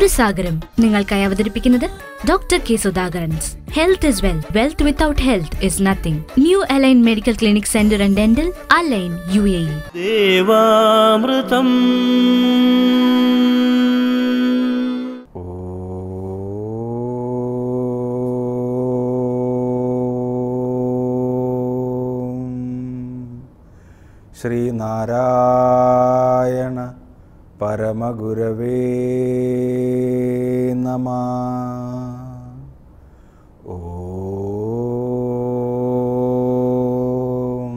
ഗുരുസാഗരം നിങ്ങൾക്കായി അവതരിപ്പിക്കുന്നത് doctor K Sudhakaran's health is wealth wealth without health is nothing new align medical clinic centre and dental align U A E Devamritham Sreenarayana പരമഗുരവേ നമ ഓം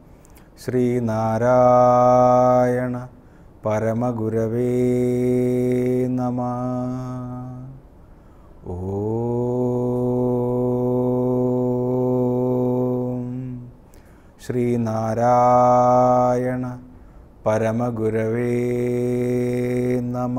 ശ്രീനാരായണ പരമഗുരവേ നമ ഓം ശ്രീനാരായണ പരമഗുരവേ നമ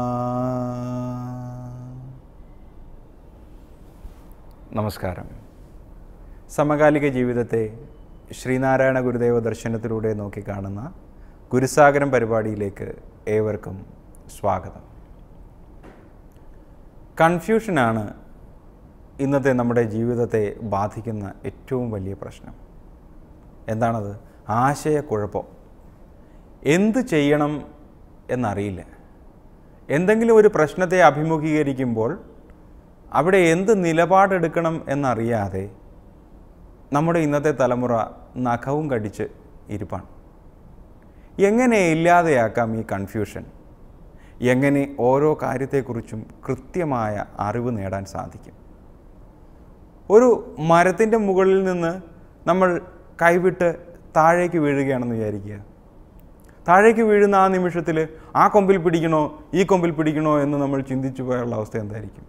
നമസ്കാരം സമകാലിക ജീവിതത്തെ ശ്രീനാരായണ ഗുരുദേവ ദർശനത്തിലൂടെ നോക്കിക്കാണുന്ന ഗുരുസാഗരം പരിപാടിയിലേക്ക് ഏവർക്കും സ്വാഗതം കൺഫ്യൂഷനാണ് ഇന്നത്തെ നമ്മുടെ ജീവിതത്തെ ബാധിക്കുന്ന ഏറ്റവും വലിയ പ്രശ്നം എന്താണത് ആശയക്കുഴപ്പം എന്ത് ചെയ്യണം എന്നറിയില്ല എന്തെങ്കിലും ഒരു പ്രശ്നത്തെ അഭിമുഖീകരിക്കുമ്പോൾ അവിടെ എന്ത് നിലപാടെടുക്കണം എന്നറിയാതെ നമ്മുടെ ഇന്നത്തെ തലമുറ നഖവും കടിച്ച് ഇരിപ്പാണ് എങ്ങനെ ഇല്ലാതെയാക്കാം ഈ കൺഫ്യൂഷൻ എങ്ങനെ ഓരോ കാര്യത്തെക്കുറിച്ചും കൃത്യമായ അറിവ് നേടാൻ സാധിക്കും ഒരു മരത്തിൻ്റെ മുകളിൽ നിന്ന് നമ്മൾ കൈവിട്ട് താഴേക്ക് വീഴുകയാണെന്ന് വിചാരിക്കുക താഴേക്ക് വീഴുന്ന ആ നിമിഷത്തിൽ ആ കൊമ്പിൽ പിടിക്കണോ ഈ കൊമ്പിൽ പിടിക്കണോ എന്ന് നമ്മൾ ചിന്തിച്ചു പോയുള്ള അവസ്ഥ എന്തായിരിക്കും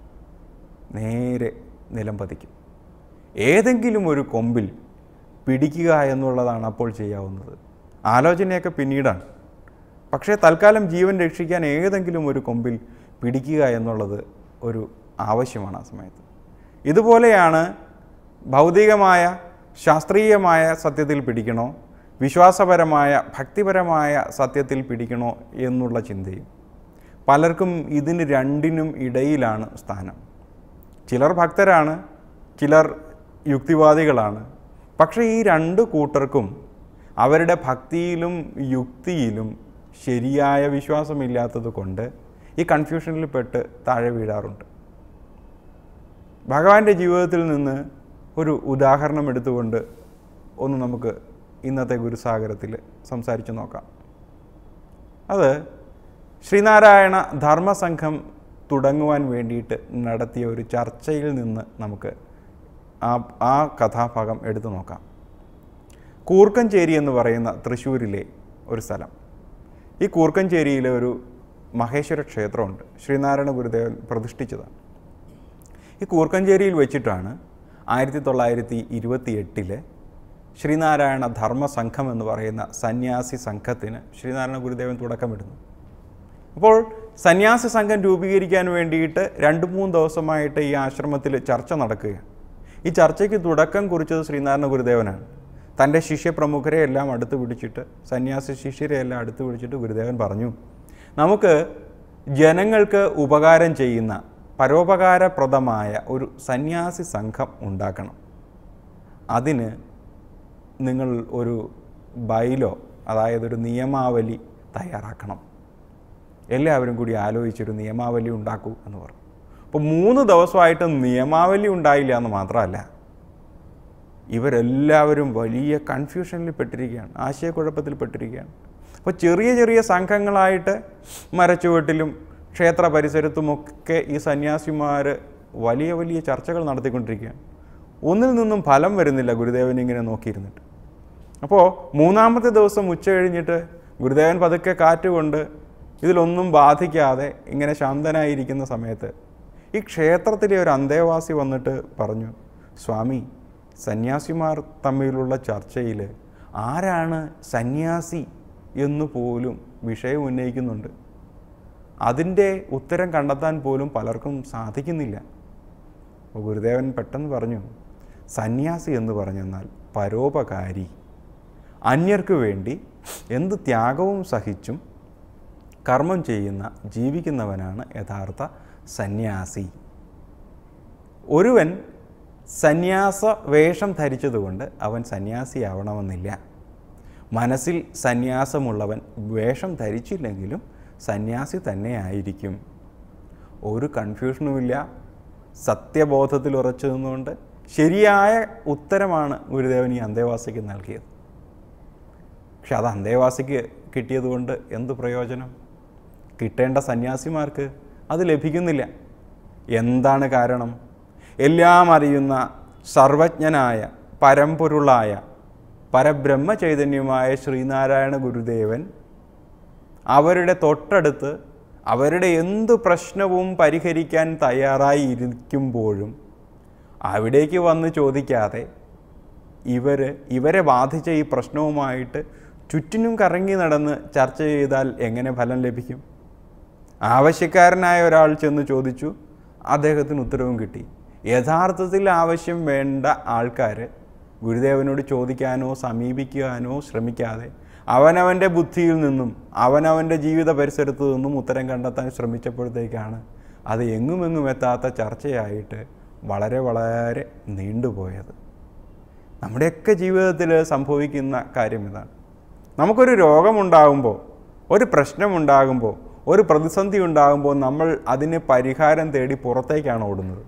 നേരെ നിലം പതിക്കും ഏതെങ്കിലും ഒരു കൊമ്പിൽ പിടിക്കുക എന്നുള്ളതാണ് അപ്പോൾ ചെയ്യാവുന്നത് ആലോചനയൊക്കെ പിന്നീടാണ് പക്ഷേ തൽക്കാലം ജീവൻ രക്ഷിക്കാൻ ഏതെങ്കിലും ഒരു കൊമ്പിൽ പിടിക്കുക എന്നുള്ളത് ഒരു ആവശ്യമാണ് ആ സമയത്ത് ഇതുപോലെയാണ് ഭൗതികമായ ശാസ്ത്രീയമായ സത്യത്തിൽ പിടിക്കണോ വിശ്വാസപരമായ ഭക്തിപരമായ സത്യത്തിൽ പിടിക്കണോ എന്നുള്ള ചിന്തയും പലർക്കും ഇതിന് രണ്ടിനും ഇടയിലാണ് സ്ഥാനം ചിലർ ഭക്തരാണ് ചിലർ യുക്തിവാദികളാണ് പക്ഷേ ഈ രണ്ട് കൂട്ടർക്കും അവരുടെ ഭക്തിയിലും യുക്തിയിലും ശരിയായ വിശ്വാസമില്ലാത്തത് കൊണ്ട് ഈ കൺഫ്യൂഷനിൽ പെട്ട് താഴെ വീഴാറുണ്ട് ഭഗവാന്റെ ജീവിതത്തിൽ നിന്ന് ഒരു ഉദാഹരണം എടുത്തുകൊണ്ട് ഒന്ന് നമുക്ക് ഇന്നത്തെ ഗുരുസാഗരത്തിൽ സംസാരിച്ചു നോക്കാം അത് ശ്രീനാരായണ ധർമ്മസംഘം തുടങ്ങുവാൻ വേണ്ടിയിട്ട് നടത്തിയ ഒരു ചർച്ചയിൽ നിന്ന് നമുക്ക് ആ ആ കഥാഭാഗം എടുത്തു നോക്കാം കൂർക്കഞ്ചേരി എന്ന് പറയുന്ന തൃശ്ശൂരിലെ ഒരു സ്ഥലം ഈ കൂർക്കഞ്ചേരിയിലെ ഒരു മഹേശ്വര ക്ഷേത്രമുണ്ട് ശ്രീനാരായണ ഗുരുദേവൻ പ്രതിഷ്ഠിച്ചതാണ് ഈ കൂർക്കഞ്ചേരിയിൽ വെച്ചിട്ടാണ് ആയിരത്തി തൊള്ളായിരത്തി ഇരുപത്തി എട്ടിലെ ശ്രീനാരായണ ധർമ്മസംഘം എന്ന് പറയുന്ന സന്യാസി സംഘത്തിന് ശ്രീനാരായണ ഗുരുദേവൻ തുടക്കമിടുന്നു അപ്പോൾ സന്യാസി സംഘം രൂപീകരിക്കാൻ വേണ്ടിയിട്ട് രണ്ട് മൂന്ന് ദിവസമായിട്ട് ഈ ആശ്രമത്തിൽ ചർച്ച നടക്കുകയാണ് ഈ ചർച്ചയ്ക്ക് തുടക്കം കുറിച്ചത് ശ്രീനാരായണ ഗുരുദേവനാണ് തൻ്റെ ശിഷ്യപ്രമുഖരെ എല്ലാം അടുത്ത് പിടിച്ചിട്ട് സന്യാസി ശിഷ്യരെ എല്ലാം അടുത്ത് പിടിച്ചിട്ട് ഗുരുദേവൻ പറഞ്ഞു നമുക്ക് ജനങ്ങൾക്ക് ഉപകാരം ചെയ്യുന്ന പരോപകാരപ്രദമായ ഒരു സന്യാസി സംഘം ഉണ്ടാക്കണം അതിന് നിങ്ങൾ ഒരു ബൈലോ അതായത് ഒരു നിയമാവലി തയ്യാറാക്കണം എല്ലാവരും കൂടി ആലോചിച്ചൊരു നിയമാവലി ഉണ്ടാക്കൂ എന്ന് പറഞ്ഞു അപ്പോൾ മൂന്ന് ദിവസമായിട്ട് നിയമാവലി ഉണ്ടായില്ല എന്ന് മാത്രമല്ല ഇവരെല്ലാവരും വലിയ കൺഫ്യൂഷനിൽ പെട്ടിരിക്കുകയാണ് ആശയക്കുഴപ്പത്തിൽ പെട്ടിരിക്കുകയാണ് അപ്പോൾ ചെറിയ ചെറിയ സംഘങ്ങളായിട്ട് മരച്ചുവട്ടിലും ക്ഷേത്ര പരിസരത്തുമൊക്കെ ഈ സന്യാസിമാർ വലിയ വലിയ ചർച്ചകൾ നടത്തിക്കൊണ്ടിരിക്കുകയാണ് ഒന്നിൽ നിന്നും ഫലം വരുന്നില്ല ഗുരുദേവൻ ഇങ്ങനെ നോക്കിയിരുന്നിട്ട് അപ്പോൾ മൂന്നാമത്തെ ദിവസം ഉച്ച കഴിഞ്ഞിട്ട് ഗുരുദേവൻ പതുക്കെ കാറ്റുകൊണ്ട് ഇതിലൊന്നും ബാധിക്കാതെ ഇങ്ങനെ ശാന്തനായിരിക്കുന്ന സമയത്ത് ഈ ക്ഷേത്രത്തിലെ ഒരു അന്തേവാസി വന്നിട്ട് പറഞ്ഞു സ്വാമി സന്യാസിമാർ തമ്മിലുള്ള ചർച്ചയിൽ ആരാണ് സന്യാസി എന്ന് പോലും വിഷയം ഉന്നയിക്കുന്നുണ്ട് അതിൻ്റെ ഉത്തരം കണ്ടെത്താൻ പോലും പലർക്കും സാധിക്കുന്നില്ല അപ്പോൾ ഗുരുദേവൻ പെട്ടെന്ന് പറഞ്ഞു സന്യാസി എന്ന് പറഞ്ഞെന്നാൽ പരോപകാരി അന്യർക്ക് വേണ്ടി എന്ത് ത്യാഗവും സഹിച്ചും കർമ്മം ചെയ്യുന്ന ജീവിക്കുന്നവനാണ് യഥാർത്ഥ സന്യാസി ഒരുവൻ സന്യാസ വേഷം ധരിച്ചതുകൊണ്ട് അവൻ സന്യാസിയാവണമെന്നില്ല മനസ്സിൽ സന്യാസമുള്ളവൻ വേഷം ധരിച്ചില്ലെങ്കിലും സന്യാസി തന്നെ ആയിരിക്കും ഒരു കൺഫ്യൂഷനുമില്ല സത്യബോധത്തിൽ ഉറച്ചു നിന്നുകൊണ്ട് ശരിയായ ഉത്തരമാണ് ഗുരുദേവൻ ഈ അന്തേവാസിക്ക് നൽകിയത് പക്ഷെ അത് അന്തേവാസിക്ക് കിട്ടിയതുകൊണ്ട് എന്ത് പ്രയോജനം കിട്ടേണ്ട സന്യാസിമാർക്ക് അത് ലഭിക്കുന്നില്ല എന്താണ് കാരണം എല്ലാം അറിയുന്ന സർവജ്ഞനായ പരമ്പൊരുളായ പരബ്രഹ്മ ചൈതന്യമായ ശ്രീനാരായണ ഗുരുദേവൻ അവരുടെ തൊട്ടടുത്ത് അവരുടെ എന്തു പ്രശ്നവും പരിഹരിക്കാൻ തയ്യാറായി ഇരിക്കുമ്പോഴും അവിടേക്ക് വന്ന് ചോദിക്കാതെ ഇവർ ഇവരെ ബാധിച്ച ഈ പ്രശ്നവുമായിട്ട് ചുറ്റിനും കറങ്ങി നടന്ന് ചർച്ച ചെയ്താൽ എങ്ങനെ ഫലം ലഭിക്കും ആവശ്യക്കാരനായ ഒരാൾ ചെന്ന് ചോദിച്ചു അദ്ദേഹത്തിന് ഉത്തരവും കിട്ടി യഥാർത്ഥത്തിൽ ആവശ്യം വേണ്ട ആൾക്കാർ ഗുരുദേവനോട് ചോദിക്കാനോ സമീപിക്കാനോ ശ്രമിക്കാതെ അവനവൻ്റെ ബുദ്ധിയിൽ നിന്നും അവനവൻ്റെ ജീവിത പരിസരത്തു നിന്നും ഉത്തരം കണ്ടെത്താൻ ശ്രമിച്ചപ്പോഴത്തേക്കാണ് അത് എങ്ങുമെങ്ങും എത്താത്ത ചർച്ചയായിട്ട് വളരെ വളരെ നീണ്ടുപോയത് നമ്മുടെയൊക്കെ ജീവിതത്തിൽ സംഭവിക്കുന്ന കാര്യം ഇതാണ് നമുക്കൊരു രോഗമുണ്ടാകുമ്പോൾ ഒരു പ്രശ്നമുണ്ടാകുമ്പോൾ ഒരു പ്രതിസന്ധി ഉണ്ടാകുമ്പോൾ നമ്മൾ അതിന് പരിഹാരം തേടി പുറത്തേക്കാണ് ഓടുന്നത്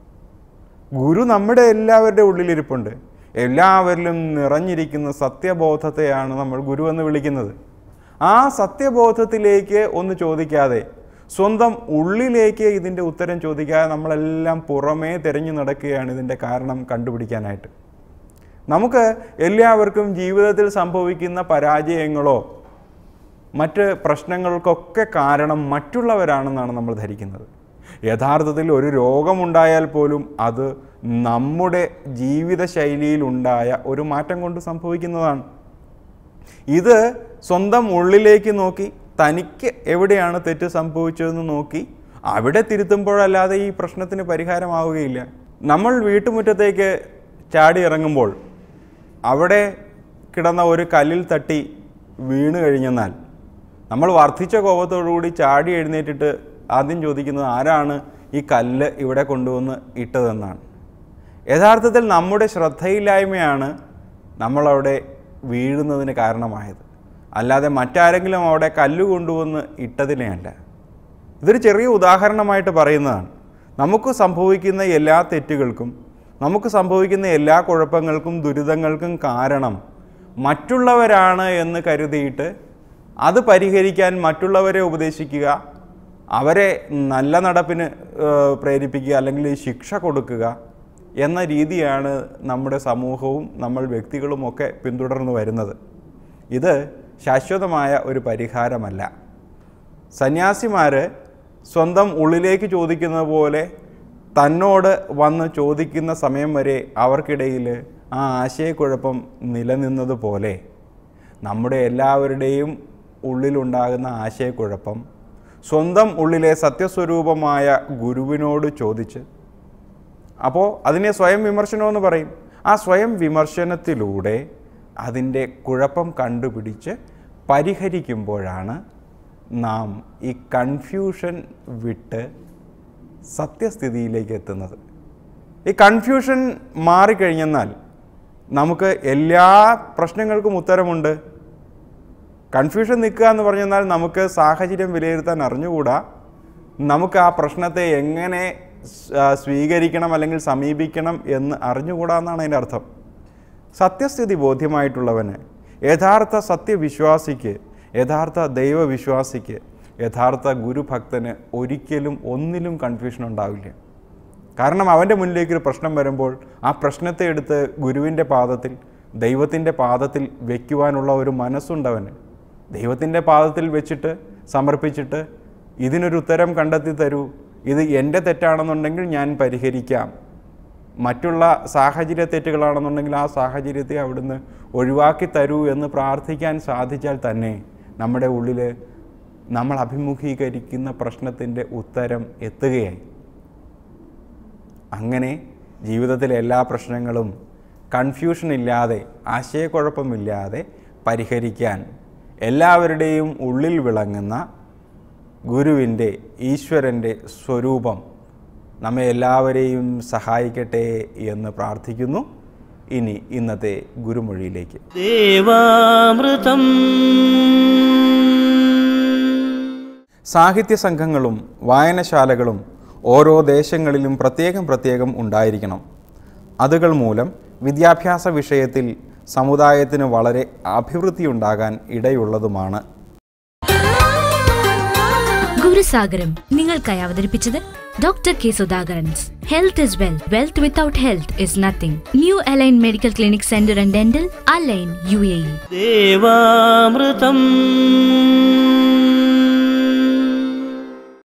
ഗുരു നമ്മുടെ എല്ലാവരുടെ ഉള്ളിലിരിപ്പുണ്ട് എല്ലാവരിലും നിറഞ്ഞിരിക്കുന്ന സത്യബോധത്തെയാണ് നമ്മൾ ഗുരു എന്ന് വിളിക്കുന്നത് ആ സത്യബോധത്തിലേക്ക് ഒന്ന് ചോദിക്കാതെ സ്വന്തം ഉള്ളിലേക്ക് ഇതിൻ്റെ ഉത്തരം ചോദിക്കാതെ നമ്മളെല്ലാം പുറമേ തിരഞ്ഞു നടക്കുകയാണ് ഇതിൻ്റെ കാരണം കണ്ടുപിടിക്കാനായിട്ട് നമുക്ക് എല്ലാവർക്കും ജീവിതത്തിൽ സംഭവിക്കുന്ന പരാജയങ്ങളോ മറ്റ് പ്രശ്നങ്ങൾക്കൊക്കെ കാരണം മറ്റുള്ളവരാണെന്നാണ് നമ്മൾ ധരിക്കുന്നത് യഥാർത്ഥത്തിൽ ഒരു രോഗമുണ്ടായാൽ പോലും അത് നമ്മുടെ ജീവിതശൈലിയിലുണ്ടായ ഒരു മാറ്റം കൊണ്ട് സംഭവിക്കുന്നതാണ് ഇത് സ്വന്തം ഉള്ളിലേക്ക് നോക്കി തനിക്ക് എവിടെയാണ് തെറ്റ് സംഭവിച്ചതെന്ന് നോക്കി അവിടെ തിരുത്തുമ്പോഴല്ലാതെ ഈ പ്രശ്നത്തിന് പരിഹാരമാവുകയില്ല നമ്മൾ വീട്ടുമുറ്റത്തേക്ക് ചാടി ഇറങ്ങുമ്പോൾ അവിടെ കിടന്ന ഒരു കല്ലിൽ തട്ടി വീണ് കഴിഞ്ഞെന്നാൽ നമ്മൾ വർദ്ധിച്ച കോപത്തോടുകൂടി ചാടി എഴുന്നേറ്റിട്ട് ആദ്യം ചോദിക്കുന്നത് ആരാണ് ഈ കല്ല് ഇവിടെ കൊണ്ടുവന്ന് ഇട്ടതെന്നാണ് യഥാർത്ഥത്തിൽ നമ്മുടെ ശ്രദ്ധയില്ലായ്മയാണ് നമ്മളവിടെ വീഴുന്നതിന് കാരണമായത് അല്ലാതെ മറ്റാരെങ്കിലും അവിടെ കല്ല് കൊണ്ടുവന്ന് ഇട്ടതിനെയല്ല ഇതൊരു ചെറിയ ഉദാഹരണമായിട്ട് പറയുന്നതാണ് നമുക്ക് സംഭവിക്കുന്ന എല്ലാ തെറ്റുകൾക്കും നമുക്ക് സംഭവിക്കുന്ന എല്ലാ കുഴപ്പങ്ങൾക്കും ദുരിതങ്ങൾക്കും കാരണം മറ്റുള്ളവരാണ് എന്ന് കരുതിയിട്ട് അത് പരിഹരിക്കാൻ മറ്റുള്ളവരെ ഉപദേശിക്കുക അവരെ നല്ല നടപ്പിന് ഏഹ്, പ്രേരിപ്പിക്കുക അല്ലെങ്കിൽ ശിക്ഷ കൊടുക്കുക എന്ന രീതിയാണ് നമ്മുടെ സമൂഹവും നമ്മൾ വ്യക്തികളുമൊക്കെ പിന്തുടർന്നു വരുന്നത് ഇത് ശാശ്വതമായ ഒരു പരിഹാരമല്ല സന്യാസിമാർ സ്വന്തം ഉള്ളിലേക്ക് ചോദിക്കുന്നത് പോലെ തന്നോട് വന്ന് ചോദിക്കുന്ന സമയം വരെ അവർക്കിടയിൽ ആ ആശയക്കുഴപ്പം നിലനിന്നതുപോലെ നമ്മുടെ എല്ലാവരുടെയും ഉള്ളിലുണ്ടാകുന്ന ആശയക്കുഴപ്പം സ്വന്തം ഉള്ളിലെ സത്യസ്വരൂപമായ ഗുരുവിനോട് ചോദിച്ച് അപ്പോൾ അതിനെ സ്വയം വിമർശനമെന്ന് പറയും ആ സ്വയം വിമർശനത്തിലൂടെ അതിൻ്റെ കുഴപ്പം കണ്ടുപിടിച്ച് പരിഹരിക്കുമ്പോഴാണ് നാം ഈ കൺഫ്യൂഷൻ വിട്ട് സത്യസ്ഥിതിയിലേക്ക് എത്തുന്നത് ഈ കൺഫ്യൂഷൻ മാറിക്കഴിഞ്ഞെന്നാൽ നമുക്ക് എല്ലാ പ്രശ്നങ്ങൾക്കും ഉത്തരമുണ്ട് കൺഫ്യൂഷൻ നിൽക്കുക എന്ന് പറഞ്ഞാൽ നമുക്ക് സാഹചര്യം വിലയിരുത്താൻ അറിഞ്ഞുകൂടാ നമുക്ക് ആ പ്രശ്നത്തെ എങ്ങനെ സ്- ആ, സ്വീകരിക്കണം അല്ലെങ്കിൽ സമീപിക്കണം എന്ന് അറിഞ്ഞുകൂടാ എന്നാണ് അതിൻ്റെ അർത്ഥം സത്യസ്ഥിതി ബോധ്യമായിട്ടുള്ളവന് യഥാർത്ഥ സത്യവിശ്വാസിക്ക് യഥാർത്ഥ ദൈവവിശ്വാസിക്ക് യഥാർത്ഥ ഗുരുഭക്തന് ഒരിക്കലും ഒന്നിലും കൺഫ്യൂഷൻ ഉണ്ടാവില്ല കാരണം അവൻ്റെ മുന്നിലേക്ക് ഒരു പ്രശ്നം വരുമ്പോൾ ആ പ്രശ്നത്തെ എടുത്ത് ഗുരുവിൻ്റെ പാദത്തിൽ ദൈവത്തിൻ്റെ പാദത്തിൽ വയ്ക്കുവാനുള്ള ഒരു മനസ്സുണ്ടവന് ദൈവത്തിൻ്റെ പാദത്തിൽ വെച്ചിട്ട് സമർപ്പിച്ചിട്ട് ഇതിനൊരു ഉത്തരം കണ്ടെത്തി തരൂ ഇത് എൻ്റെ തെറ്റാണെന്നുണ്ടെങ്കിൽ ഞാൻ പരിഹരിക്കാം മറ്റുള്ള സാഹചര്യ തെറ്റുകളാണെന്നുണ്ടെങ്കിൽ ആ സാഹചര്യത്തെ അവിടുന്ന് ഒഴിവാക്കി തരൂ എന്ന് പ്രാർത്ഥിക്കാൻ സാധിച്ചാൽ തന്നെ നമ്മുടെ ഉള്ളിൽ നമ്മൾ അഭിമുഖീകരിക്കുന്ന പ്രശ്നത്തിൻ്റെ ഉത്തരം എത്തുകയായി അങ്ങനെ ജീവിതത്തിലെ എല്ലാ പ്രശ്നങ്ങളും കൺഫ്യൂഷൻ ഇല്ലാതെ ആശയക്കുഴപ്പമില്ലാതെ പരിഹരിക്കാൻ എല്ലാവരുടെയും ഉള്ളിൽ വിളങ്ങുന്ന ഗുരുവിൻ്റെ ഈശ്വരൻ്റെ സ്വരൂപം നമ്മെ എല്ലാവരെയും സഹായിക്കട്ടെ എന്ന് പ്രാർത്ഥിക്കുന്നു ഇനി ഇന്നത്തെ ഗുരുമൊഴിയിലേക്ക് ദേവാമൃതം സാഹിത്യ സംഘങ്ങളും വായനശാലകളും ഓരോ ദേശങ്ങളിലും പ്രത്യേകം പ്രത്യേകം ഉണ്ടായിരിക്കണം അതുകൾ മൂലം വിദ്യാഭ്യാസ വിഷയത്തിൽ സമുദായത്തിന് വളരെ അഭിവൃദ്ധിയുണ്ടാകാൻ ഇടയുള്ളതുമാണ് ഗുരുസാഗരം നിങ്ങൾക്കായി അവതരിപ്പിച്ചത് doctor K Sudhakaran's health is well wealth without health is nothing new align medical clinic centre and dental align U A E ദേവാമൃതം